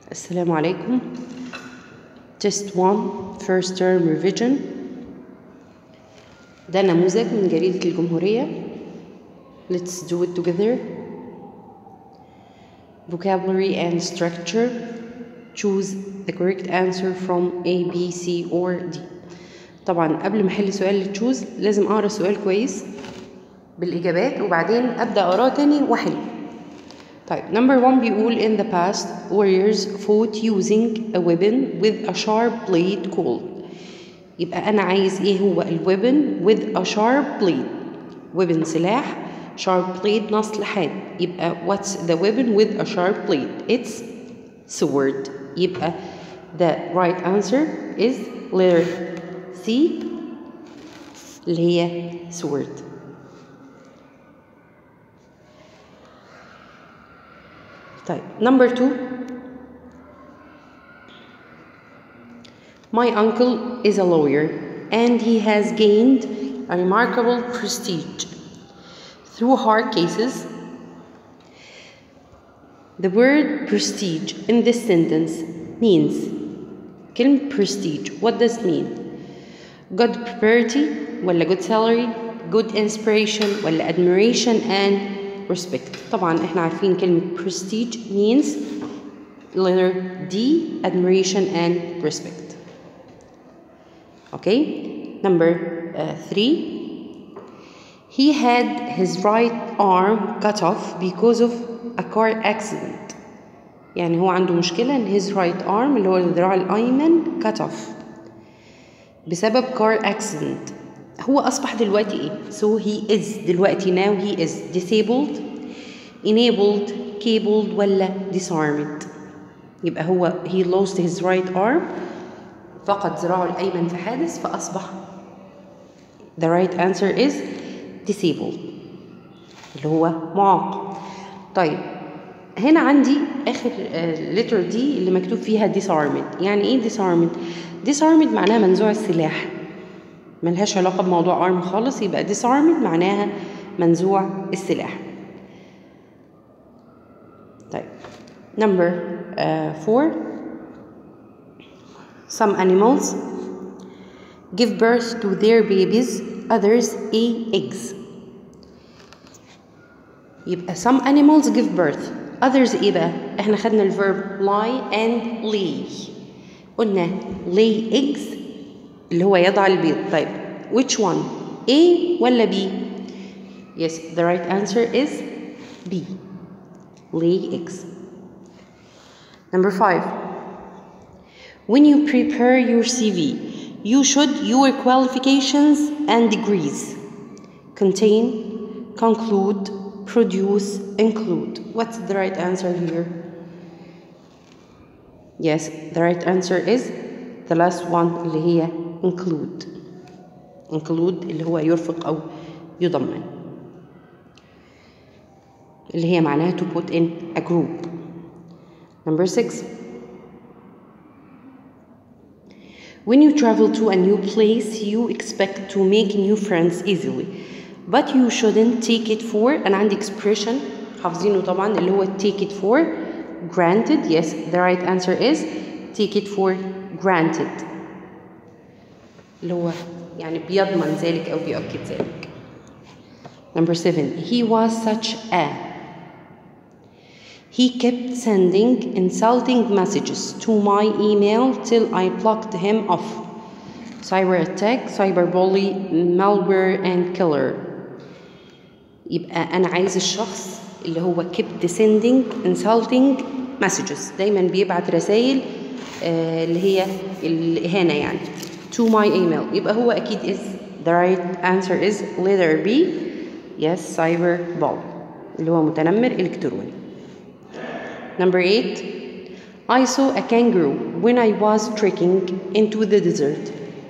السلام عليكم test 1 first term revision ده نموذج من جريدة الجمهورية let's do it together vocabulary and structure choose the correct answer from A B C or D طبعا قبل ما احل سؤال تشوز لازم اقرا السؤال كويس بالاجابات وبعدين ابدا اقراه تاني واحل طيب number one بيقول in the past warriors fought using a weapon with a sharp blade called يبقى انا عايز ايه هو الويبن with a sharp blade weapon سلاح sharp blade نصل حاد يبقى what's the weapon with a sharp blade it's sword يبقى the right answer is letter C اللي هي sword طيب number two My uncle is a lawyer and he has gained a remarkable prestige through hard cases. The word prestige in this sentence means كلمة prestige what does it mean? Good property ولا good salary good inspiration ولا admiration and respect طبعا احنا عارفين كلمة prestige means letter D admiration and respect okay number uh, three he had his right arm cut off because of a car accident يعني هو عنده مشكلة ان his right arm اللي هو الذراع الأيمن cut off بسبب car accident هو أصبح دلوقتي إيه؟ so he is دلوقتي now he is disabled enabled cabled ولا disarmed يبقى هو he lost his right arm فقد ذراعه الأيمن في حادث فأصبح the right answer is disabled اللي هو معاق طيب هنا عندي آخر letter دي اللي مكتوب فيها disarmed يعني إيه disarmed؟ disarmed معناها منزوع السلاح ملهاش علاقة بموضوع arm خالص يبقى disarmed معناها منزوع السلاح طيب number uh, four some animals give birth to their babies others lay eggs يبقى some animals give birth others ايه بقى احنا خدنا الفيرب lie and lay قلنا lay eggs اللي هو يضع البيض طيب which one A ولا B yes the right answer is B lay eggs number five when you prepare your CV you should your qualifications and degrees contain conclude produce include what's the right answer here yes the right answer is the last one اللي هي include include اللي هو يرفق أو يضمن اللي هي معناها to put in a group number six when you travel to a new place you expect to make new friends easily but you shouldn't take it for أنا عندي expression حافظينه طبعا اللي هو take it for granted yes the right answer is take it for granted اللي هو يعني بيضمن ذلك أو بيؤكد ذلك number seven he was such a he kept sending insulting messages to my email till I blocked him off cyber attack cyberbully malware and killer يبقى أنا عايز الشخص اللي هو kept sending insulting messages دايما بيبعت رسائل آه اللي هي الإهانة يعني to my email يبقى هو أكيد is the right answer is letter B yes cyber ball اللي هو متنمر إلكتروني number eight I saw a kangaroo when I was trekking into the desert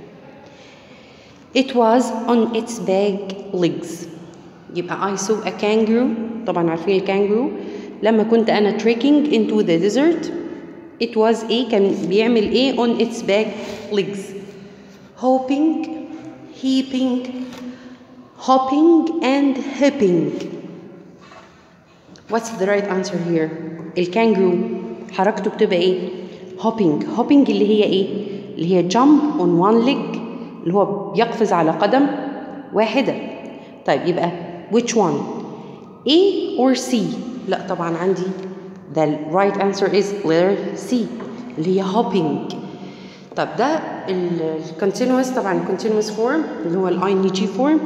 it was on its back legs يبقى I saw a kangaroo طبعا عارفين الكانجرو لما كنت أنا trekking into the desert it was ايه كان بيعمل ايه on its back legs hopping heaping hopping and hopping what's the right answer here الكانجرو حركته بتبقى ايه hopping hopping اللي هي ايه اللي هي jump on one leg اللي هو بيقفز على قدم واحدة طيب يبقى which one A or C لا طبعا عندي the right answer is letter C اللي هي hopping طب ده ال continuous طبعا continuous form اللي هو ال ing form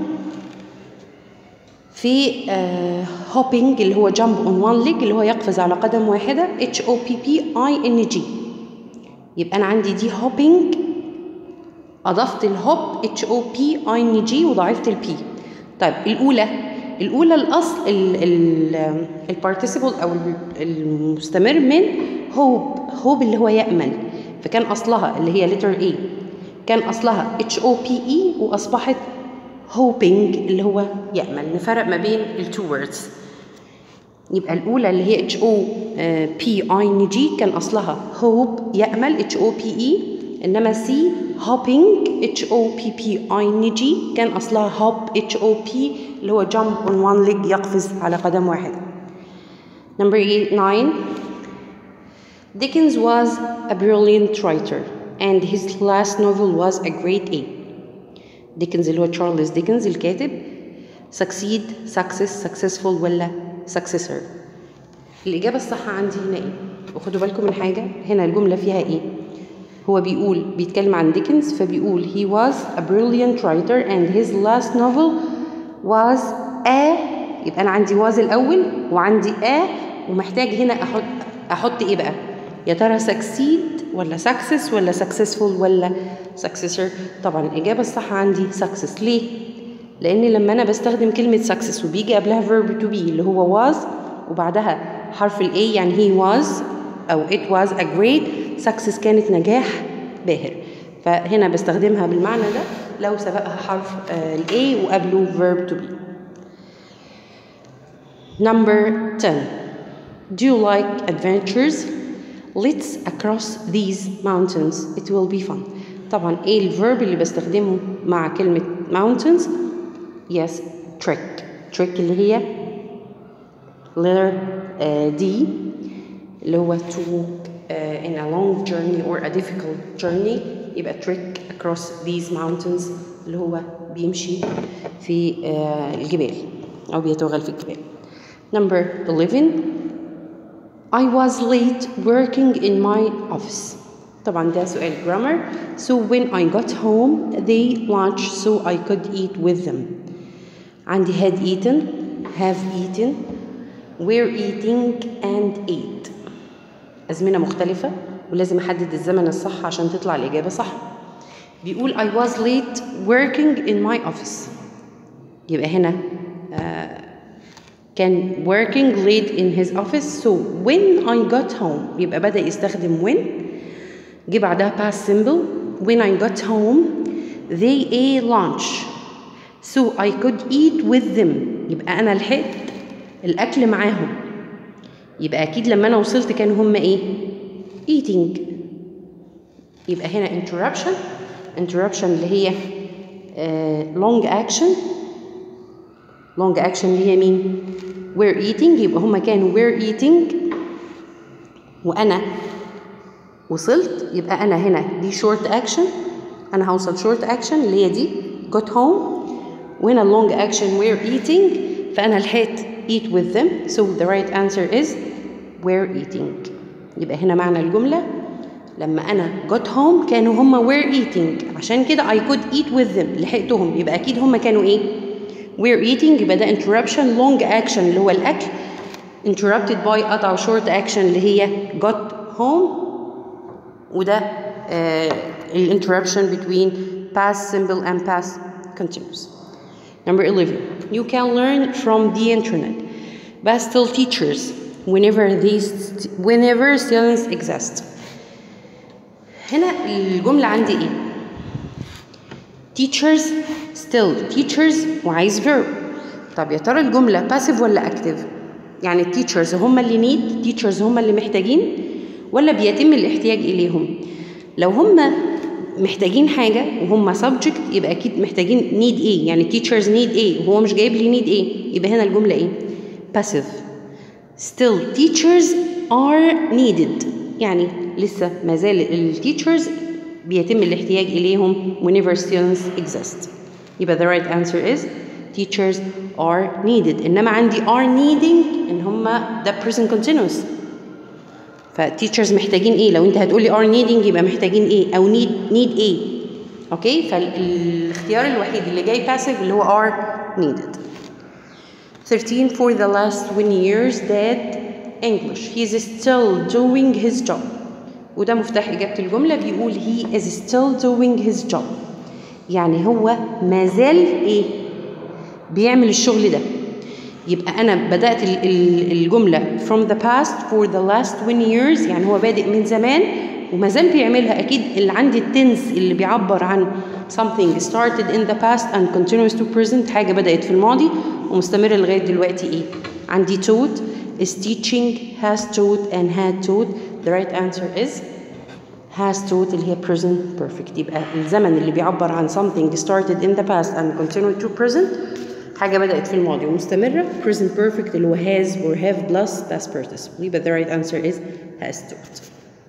في uh, hopping اللي هو jump on one leg اللي هو يقفز على قدم واحدة H O P P I N G يبقى أنا عندي دي hopping أضفت الهوب H O P I N G وضاعفت البي طيب الأولى الأولى الأصل البارتيسيبل أو المستمر من هوب هوب اللي هو يأمل فكان أصلها اللي هي letter A كان أصلها H O P E وأصبحت hoping اللي هو يأمل نفرق ما بين التو words يبقى الأولى اللي هي H O P I N G كان أصلها hope يأمل H O P E إنما C hopping H O P P I N G كان أصلها hop H O P اللي هو jump on one leg يقفز على قدم واحدة number eight, nine Dickens was a brilliant writer and his last novel was a great A ديكنز اللي هو تشارلز ديكنز الكاتب succeed success successful ولا successor الإجابة الصح عندي هنا إيه؟ وخدوا بالكم من حاجة هنا الجملة فيها إيه؟ هو بيقول بيتكلم عن ديكنز فبيقول he was a brilliant writer and his last novel was a يبقى أنا عندي was الأول وعندي a ومحتاج هنا أحط أحط إيه بقى؟ يا ترى succeed ولا success ولا successful ولا successor طبعا الإجابة الصح عندي success ليه؟ لأن لما أنا بستخدم كلمة success وبيجي قبلها verb to be اللي هو was وبعدها حرف ال A يعني he was أو it was a great success كانت نجاح باهر فهنا بستخدمها بالمعنى ده لو سبقها حرف ال A وقبله verb to be Number 10 Do you like adventures? Let's across these mountains it will be fun طبعا ايه الفيرب اللي بستخدمه مع كلمة mountains yes trek trek اللي هي letter uh, D اللي هو to uh, in a long journey or a difficult journey يبقى trek across these mountains اللي هو بيمشي في uh, الجبال أو بيتوغل في الجبال number 11 I was late working in my office. طبعا ده سؤال grammar. So when I got home, they lunch so I could eat with them. عندي had eaten, have eaten, were eating and ate. أزمنة مختلفة ولازم أحدد الزمن الصح عشان تطلع الإجابة صح. بيقول I was late working in my office. يبقى هنا آه كان working late in his office so when I got home يبقى بدأ يستخدم when جه بعدها past simple when I got home they ate lunch so I could eat with them يبقى أنا لحقت الأكل معاهم يبقى أكيد لما أنا وصلت كانوا هم إيه eating يبقى هنا interruption interruption اللي هي uh, long action long action اللي هي مين we're eating يبقى هما كانوا we're eating وأنا وصلت يبقى أنا هنا دي short action أنا هوصل short action اللي هي دي got home وهنا long action we're eating فأنا لحقت eat with them so the right answer is we're eating يبقى هنا معنى الجملة لما أنا got home كانوا هما we're eating عشان كده I could eat with them لحقتهم يبقى أكيد هما كانوا إيه we're eating يبقى ده interruption long action اللي هو الأكل interrupted by قطع short action اللي هي got home وده uh, interruption between past simple and past continuous. Number 11. You can learn from the internet but still teachers whenever these whenever students exist. هنا الجملة عندي إيه؟ teachers still teachers وعايز verb طب يا ترى الجملة passive ولا active يعني teachers هم اللي need teachers هم اللي محتاجين ولا بيتم الاحتياج إليهم لو هم محتاجين حاجة وهم subject يبقى أكيد محتاجين need إيه يعني teachers need إيه وهو مش جايب لي need إيه يبقى هنا الجملة إيه passive still teachers are needed يعني لسه ما زال التيتشرز بيتم الاحتياج إليهم whenever students exist يبقى the right answer is teachers are needed إنما عندي are needing إن هما ده present continuous فالتيتشرز محتاجين إيه لو أنت هتقولي are needing يبقى محتاجين إيه أو need need إيه أوكي فالاختيار الوحيد اللي جاي passive اللي هو are needed 13 for the last 20 years dad English he is still doing his job وده مفتاح إجابة الجملة بيقول he is still doing his job يعني هو ما زال إيه بيعمل الشغل ده يبقى أنا بدأت الجملة from the past for the last 20 years يعني هو بادئ من زمان وما زال بيعملها أكيد اللي عندي التنس اللي بيعبر عن something started in the past and continues to present حاجة بدأت في الماضي ومستمرة لغاية دلوقتي إيه عندي taught is teaching has taught and had taught the right answer is has taught اللي هي present perfect يبقى الزمن اللي بيعبر عن something started in the past and continued to present حاجة بدأت في الماضي ومستمرة present perfect اللي هو has or have plus past participle يبقى the right answer is has taught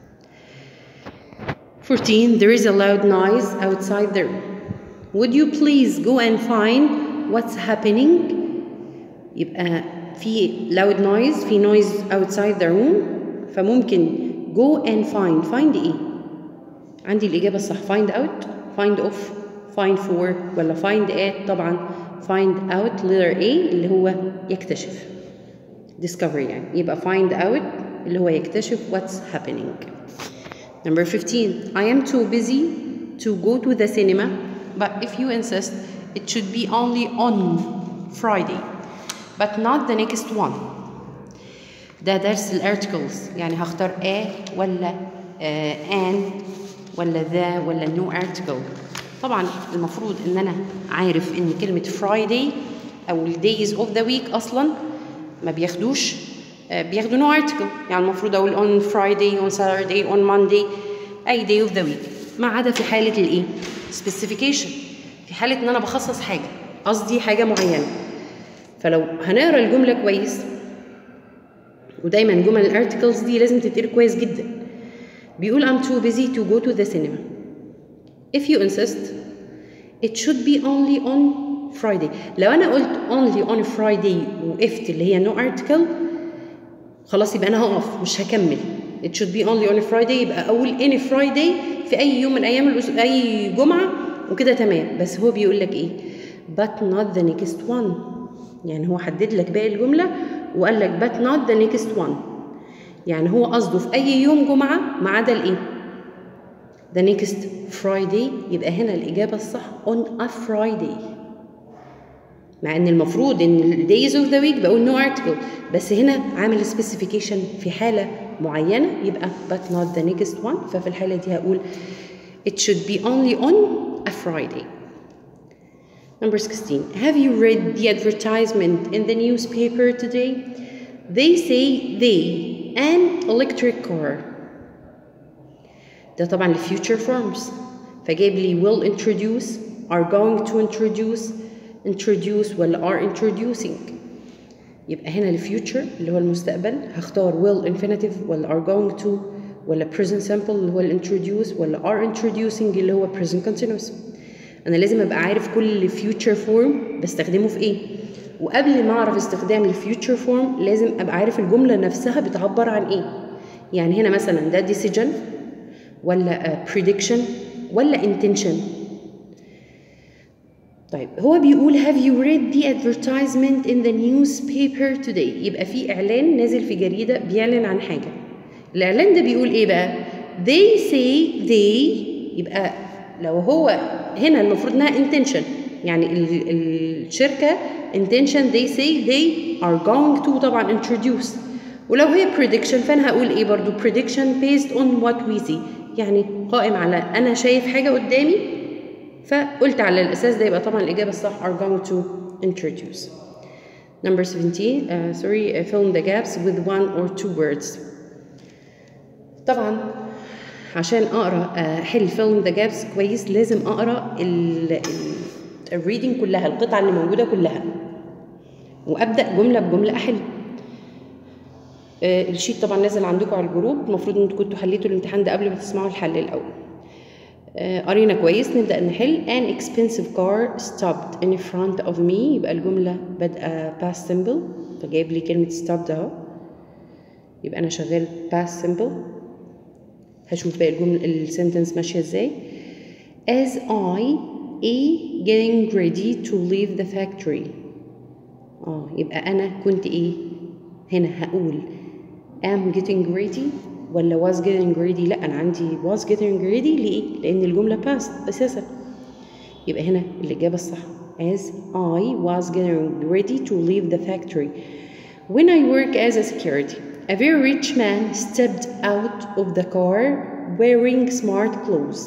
14 there is a loud noise outside the room would you please go and find what's happening يبقى في loud noise في noise outside the room فممكن go and find find ايه عندي الإجابة الصح find out find off find for ولا find at طبعا find out letter A اللي هو يكتشف discover يعني يبقى find out اللي هو يكتشف what's happening number 15 I am too busy to go to the cinema but if you insist it should be only on Friday but not the next one ده درس الارتكلز يعني هختار a ولا uh, an ولا ذا ولا نو article طبعا المفروض ان انا عارف ان كلمه Friday او الدايز اوف ذا ويك اصلا ما بياخدوش uh, بياخدوا نو article يعني المفروض اقول on Friday on Saturday on Monday اي day of the week ما عدا في حاله الايه specification في حاله ان انا بخصص حاجه قصدي حاجه معينه فلو هنقرا الجمله كويس ودايما جمل الارتكلز دي لازم تتقري كويس جدا بيقول I'm too busy to go to the cinema if you insist it should be only on Friday لو أنا قلت only on Friday وقفت اللي هي no article خلاص يبقى أنا هقف مش هكمل it should be only on Friday يبقى أقول any Friday في أي يوم من أيام الأس... أي جمعة وكده تمام بس هو بيقول لك إيه but not the next one يعني هو حدد لك باقي الجملة وقال لك but not the next one يعني هو قصده في أي يوم جمعة ما عدا الإيه؟ the next Friday يبقى هنا الإجابة الصح on a Friday مع إن المفروض إن ال days of the week بقول no article بس هنا عامل specification في حالة معينة يبقى but not the next one ففي الحالة دي هقول it should be only on a Friday Number 16. Have you read the advertisement in the newspaper today? They say they an electric car. ده طبعا future forms فجايب لي will introduce are going to introduce introduce ولا are introducing يبقى هنا الفيوتشر اللي هو المستقبل هختار will infinitive ولا are going to ولا present simple اللي هو introduce ولا are introducing اللي هو present continuous انا لازم ابقى عارف كل future form بستخدمه في ايه وقبل ما اعرف استخدام الفيوتشر فورم لازم ابقى عارف الجمله نفسها بتعبر عن ايه يعني هنا مثلا ده decision ولا prediction ولا intention طيب هو بيقول have you read the advertisement in the newspaper today يبقى في اعلان نازل في جريده بيعلن عن حاجه الاعلان ده بيقول ايه بقى they say they يبقى لو هو هنا المفروض انها intention يعني ال الشركه intention they say they are going to طبعا introduce ولو هي prediction فانا هقول ايه برضو prediction based on what we see يعني قائم على انا شايف حاجه قدامي فقلت على الاساس ده يبقى طبعا الاجابه الصح are going to introduce number 17 uh, sorry uh, fill in the gaps with one or two words طبعا عشان اقرا احل fill in the gaps كويس لازم اقرا ال الريدنج كلها القطعه اللي موجوده كلها وابدا جمله بجمله احل آه الشيت طبعا نازل عندكم على الجروب المفروض ان انتوا كنتوا حليتوا الامتحان ده قبل ما تسمعوا الحل الاول آه قرينا كويس نبدا نحل an expensive car stopped in front of me يبقى الجمله بادئه past simple فجايب لي كلمه stopped اهو يبقى انا شغال past simple هشوف باقي الجمله السنتنس ماشيه ازاي as I a getting ready to leave the factory اه يبقى انا كنت ايه هنا هقول am getting ready ولا was getting ready لا انا عندي was getting ready ليه لان الجمله past اساسا يبقى هنا الاجابه الصح as I was getting ready to leave the factory when I work as a security a very rich man stepped out of the car wearing smart clothes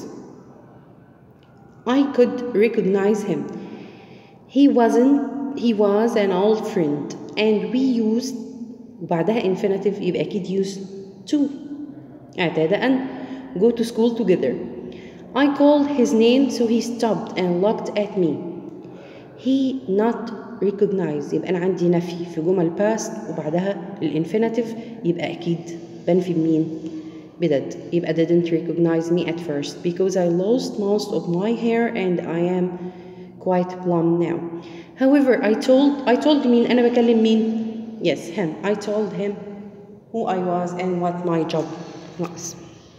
I could recognize him he wasn't he was an old friend and we used وبعدها infinitive يبقى أكيد used to اعتاد أن go to school together I called his name so he stopped and looked at me he not recognized يبقى أنا عندي نفي في جمل past وبعدها الانفينيتيف يبقى أكيد بنفي بمين بدد يبقى didn't recognize me at first because I lost most of my hair and I am quite plump now however I told I told مين أنا بكلم مين yes him I told him who I was and what my job was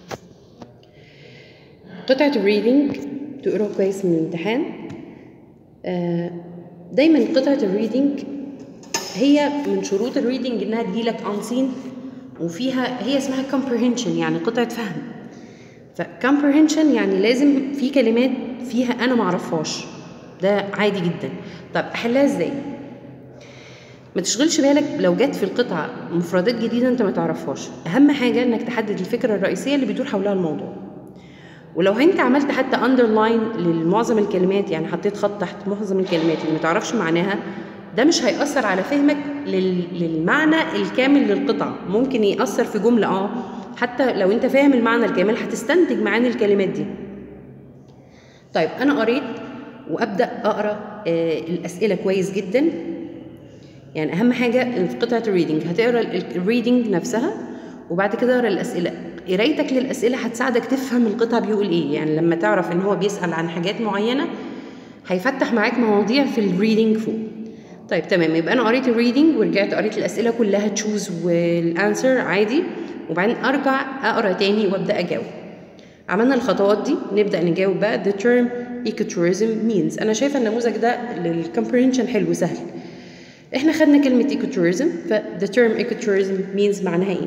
قطعة الريدنج تقرأ كويس من الامتحان آه دايما قطعة الريدنج هي من شروط الريدنج انها تجيلك unseen وفيها هي اسمها comprehension يعني قطعة فهم ف comprehension يعني لازم في كلمات فيها انا معرفهاش ده عادي جدا طب احلها ازاي ما تشغلش بالك لو جت في القطعة مفردات جديدة انت ما تعرفهاش اهم حاجة انك تحدد الفكرة الرئيسية اللي بيدور حولها الموضوع ولو انت عملت حتى اندرلاين لمعظم الكلمات يعني حطيت خط تحت معظم الكلمات اللي ما تعرفش معناها ده مش هيأثر على فهمك لل... للمعنى الكامل للقطعة ممكن يأثر في جملة اه حتى لو انت فاهم المعنى الكامل هتستنتج معاني الكلمات دي طيب انا قريت وابدا اقرا آه الاسئله كويس جدا يعني اهم حاجه في قطعه الريدنج هتقرا الريدنج نفسها وبعد كده اقرا الاسئله قرايتك للاسئله هتساعدك تفهم القطعه بيقول ايه يعني لما تعرف ان هو بيسال عن حاجات معينه هيفتح معاك مواضيع في الريدنج فوق طيب تمام يبقى انا قريت الريدنج ورجعت قريت الاسئله كلها تشوز والانسر عادي وبعدين ارجع اقرا تاني وابدا اجاوب عملنا الخطوات دي نبدا نجاوب بقى the term ecotourism means انا شايفه النموذج ده للكمبرينشن حلو سهل احنا خدنا كلمه ecotourism ف the term ecotourism means معناها ايه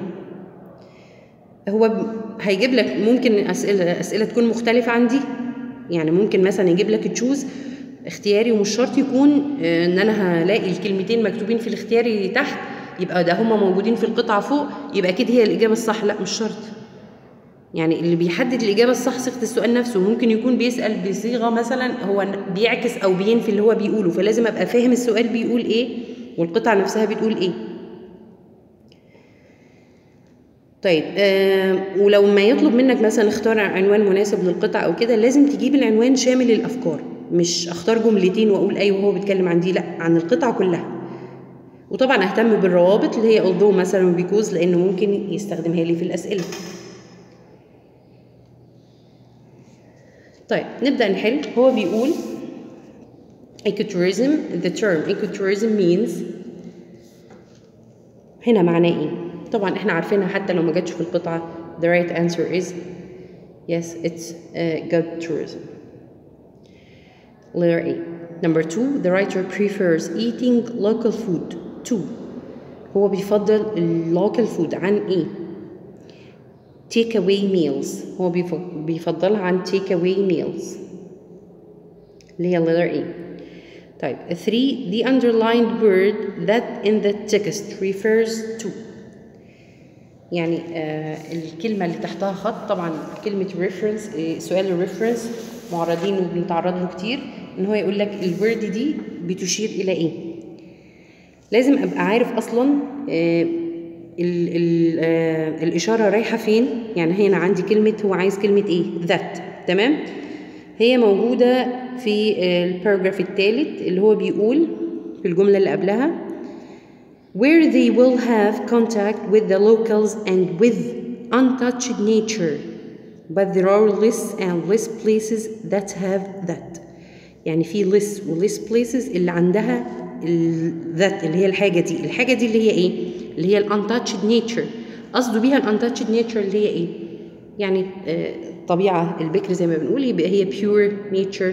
هو هيجيب لك ممكن اسئله اسئله تكون مختلفه عن دي يعني ممكن مثلا يجيب لك تشوز اختياري ومش شرط يكون ان انا هلاقي الكلمتين مكتوبين في الاختياري تحت يبقى ده هما موجودين في القطعه فوق يبقى اكيد هي الاجابه الصح لا مش شرط يعني اللي بيحدد الاجابه الصح صيغه السؤال نفسه ممكن يكون بيسال بصيغه مثلا هو بيعكس او بينفي اللي هو بيقوله فلازم ابقى فاهم السؤال بيقول ايه والقطعه نفسها بتقول ايه طيب آه ولو ما يطلب منك مثلا اختار عنوان مناسب للقطع او كده لازم تجيب العنوان شامل الافكار مش اختار جملتين واقول ايوه هو بيتكلم عن دي لا عن القطعه كلها وطبعا اهتم بالروابط اللي هي although مثلا بيكوز لانه ممكن يستخدمها لي في الاسئله طيب نبدا نحل هو بيقول ecotourism the term ecotourism means هنا معناه ايه طبعا احنا عارفينها حتى لو ما جاتش في القطعه the right answer is yes it's uh, good tourism letter A number two the writer prefers eating local food two هو بيفضل local food عن ايه take away meals هو بيفضلها عن take away meals اللي هي letter A طيب three the underlined word that in the text refers to يعني آه الكلمة اللي تحتها خط طبعا كلمة reference آه سؤال الريفرنس معرضين وبنتعرض له كتير ان هو يقول لك الورد دي بتشير الى ايه لازم ابقى عارف اصلا آه ال ال آه الاشاره رايحه فين يعني هنا عندي كلمه هو عايز كلمه ايه ذات تمام هي موجوده في الباراجراف الثالث اللي هو بيقول في الجمله اللي قبلها where they will have contact with the locals and with untouched nature but there are less and less places that have that يعني في less و less places اللي عندها ال- that اللي هي الحاجة دي الحاجة دي اللي هي ايه اللي هي ال untouched nature قصده بيها ال untouched nature اللي هي ايه يعني آه، الطبيعة البكر زي ما بنقول يبقى هي pure nature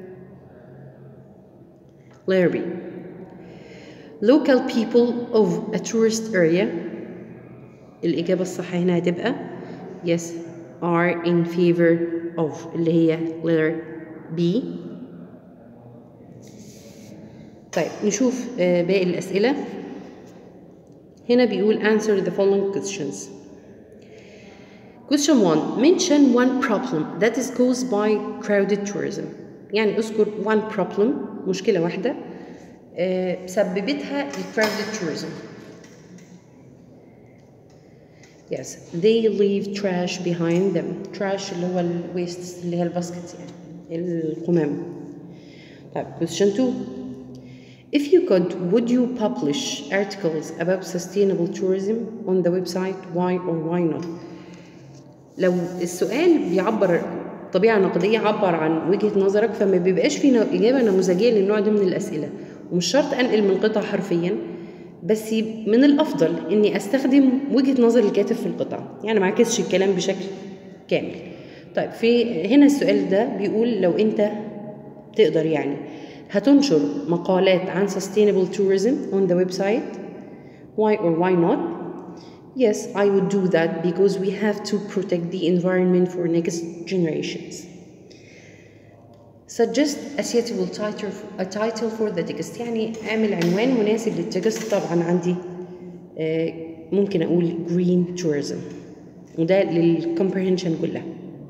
letter B local people of a tourist area الإجابة الصح هنا هتبقى yes are in favor of اللي هي letter B طيب نشوف آه، باقي الأسئلة هنا بيقول answer the following questions Question 1 Mention one problem that is caused by crowded tourism يعني اذكر one problem مشكلة واحدة آه، سببتها ال crowded tourism Yes they leave trash behind them trash اللي هو الويست اللي هي الباسكت يعني القمامة طيب question 2 If you could, would you publish articles about sustainable tourism on the website? Why or why not? لو السؤال بيعبر طبيعة نقدية عبر عن وجهة نظرك فما بيبقاش في نوع- إجابة نموذجية للنوع ده من الأسئلة ومش شرط أنقل من قطع حرفيا بس من الأفضل إني أستخدم وجهة نظر الكاتب في القطعة يعني ما أعكسش الكلام بشكل كامل طيب في هنا السؤال ده بيقول لو أنت تقدر يعني هتنشر مقالات عن sustainable tourism on the website why or why not yes I would do that because we have to protect the environment for next generations suggest a suitable title a title for the text يعني اعمل عنوان مناسب للتكست طبعا عندي آه، ممكن اقول green tourism وده للcomprehension كلها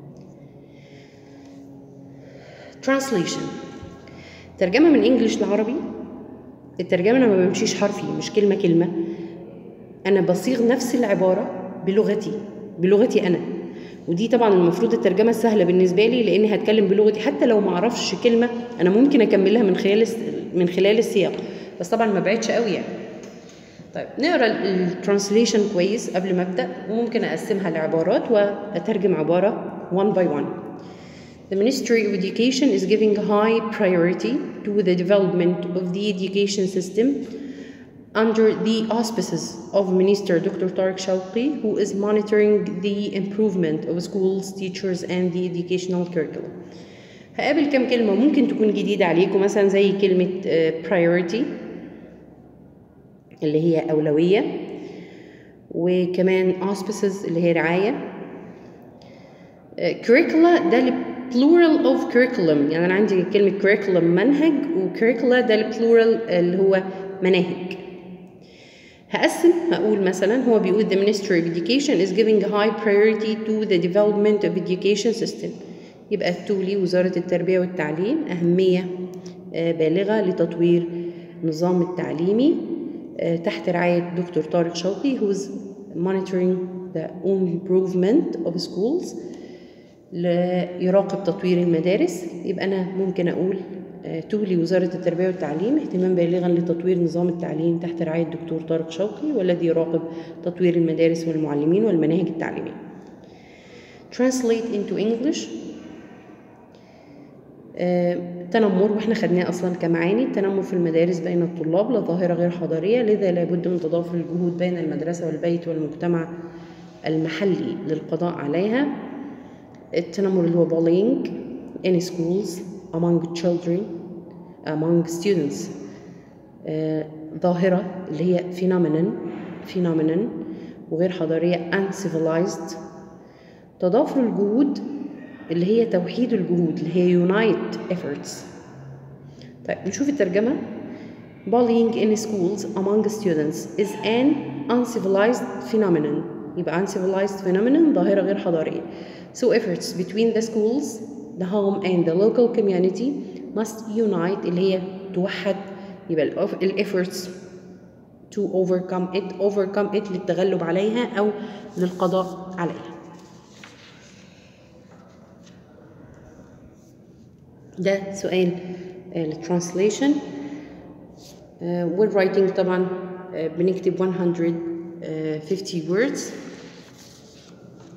translation ترجمة من انجلش لعربي الترجمة انا ما بمشيش حرفي مش كلمة كلمة انا بصيغ نفس العبارة بلغتي بلغتي انا ودي طبعا المفروض الترجمة السهلة بالنسبة لي لاني هتكلم بلغتي حتى لو ما اعرفش كلمة انا ممكن اكملها من خلال الس- من خلال السياق بس طبعا ما بعدش قوي يعني طيب نقرا الترانسليشن كويس قبل ما ابدا وممكن اقسمها لعبارات واترجم عباره one by one The Ministry of Education is giving high priority to the development of the education system under the auspices of Minister Dr. Tariq Shawqi, who is monitoring the improvement of schools, teachers, and the educational curriculum. هقابل كم كلمة ممكن تكون جديدة عليكم مثلا زي كلمة آه، priority اللي هي أولوية وكمان auspices اللي هي رعاية كوريكولا ده plural of curriculum يعني أنا عندي كلمة curriculum منهج وكوريكولا ده plural اللي هو مناهج هقسم هقول مثلا هو بيقول the Ministry of Education is giving high priority to the development of education system يبقى تولي وزارة التربية والتعليم أهمية آه، بالغة لتطوير النظام التعليمي آه، تحت رعاية دكتور طارق شوقي who is monitoring the improvement of schools ليراقب تطوير المدارس يبقى أنا ممكن أقول آه، تولي وزارة التربية والتعليم اهتمام بالغا لتطوير نظام التعليم تحت رعاية الدكتور طارق شوقي والذي يراقب تطوير المدارس والمعلمين والمناهج التعليمية. Translate into English آه، تنمر واحنا خدناه اصلا كمعاني التنمر في المدارس بين الطلاب لظاهره غير حضاريه لذا لابد من تضافر الجهود بين المدرسه والبيت والمجتمع المحلي للقضاء عليها التنمر اللي هو bullying in schools among children among students آه، ظاهرة اللي هي phenomenon phenomenon وغير حضارية uncivilized تضافر الجهود اللي هي توحيد الجهود اللي هي unite efforts طيب نشوف الترجمة bullying in schools among students is an uncivilized phenomenon يبقى uncivilized phenomenon ظاهرة غير حضارية so efforts between the schools the home and the local community must unite اللي هي توحد يبقى ال efforts to overcome it overcome it للتغلب عليها أو للقضاء عليها ده سؤال الترانسليشن والرايتنج طبعا آه، بنكتب 150 words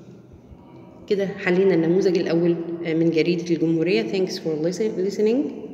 كده حلينا النموذج الأول آه، من جريدة الجمهورية thanks for listen- listening